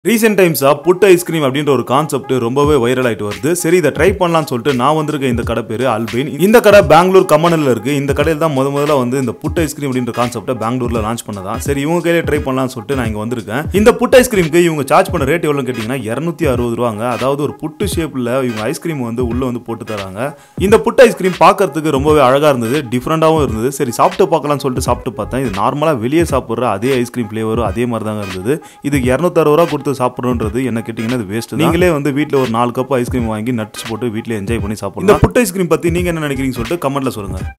recent டைம்ஸா put ice cream அப்படின்ற ஒரு concept ரொம்பவே வைரல் ஆயிட்டு வருது சரி இதை ட்ரை பண்ணலாம்னு சொல்லிட்டு நான் வந்திருக்க இந்த கடை பேரு அல்பின் இந்த கடை பெங்களூர் கம்மனில் இருக்கு இந்த கடையில் தான் முத முதல்ல வந்து இந்த புட் ஐஸ்கிரீம் அப்படின்ற கான்செப்டை பெங்களூர்ல லான்ச் பண்ணதான் சரி இவங்க கையில ட்ரை பண்ணலாம்னு சொல்லிட்டு நான் இங்க வந்திருக்கேன் இந்த புட் ஐஸ்கிரீமுக்கு இவங்க சார்ஜ் பண்ண ரேட் எவ்வளோன்னு கேட்டிங்கன்னா இரநூத்தி அறுபது ரூபாங்க அதாவது ஒரு புட்டு ஷேப்ல இவங்க ஐஸ்கிரீம் வந்து உள்ள வந்து போட்டு தராங்க இந்த புட் ஐஸ்கிரீம் பார்க்கறதுக்கு ரொம்பவே அழகா இருந்தது டிஃப்ரெண்டாகவும் இருந்தது சரி சாப்பிட்டு பார்க்கலாம்னு சொல்லிட்டு சாப்பிட்டு பார்த்தேன் இது நார்மலாக வெளியே சாப்பிட்ற அதே ஐஸ்கிரீம் ஃப்ளேவரும் அதே மாதிரி தாங்க இருந்தது இதுக்கு இரநூத்தறுபது ரூபா கொடுத்து சாப்பிட்றோன்றது என்ன கேட்டிங்கன்னா இது வேஸ்ட் நீங்களே வந்து வீட்டில் ஒரு நாலு கப் ஐஸ்கிரீம் வாங்கி நட்ஸ் போட்டு வீட்டில் என்ஜாய் பண்ணி சாப்பிடலாம் இந்த புட் ஐஸ்கிரீம் பற்றி நீங்கள் என்ன நினைக்கிறீங்க சொல்லிட்டு கமெண்ட்ல சொல்லுங்க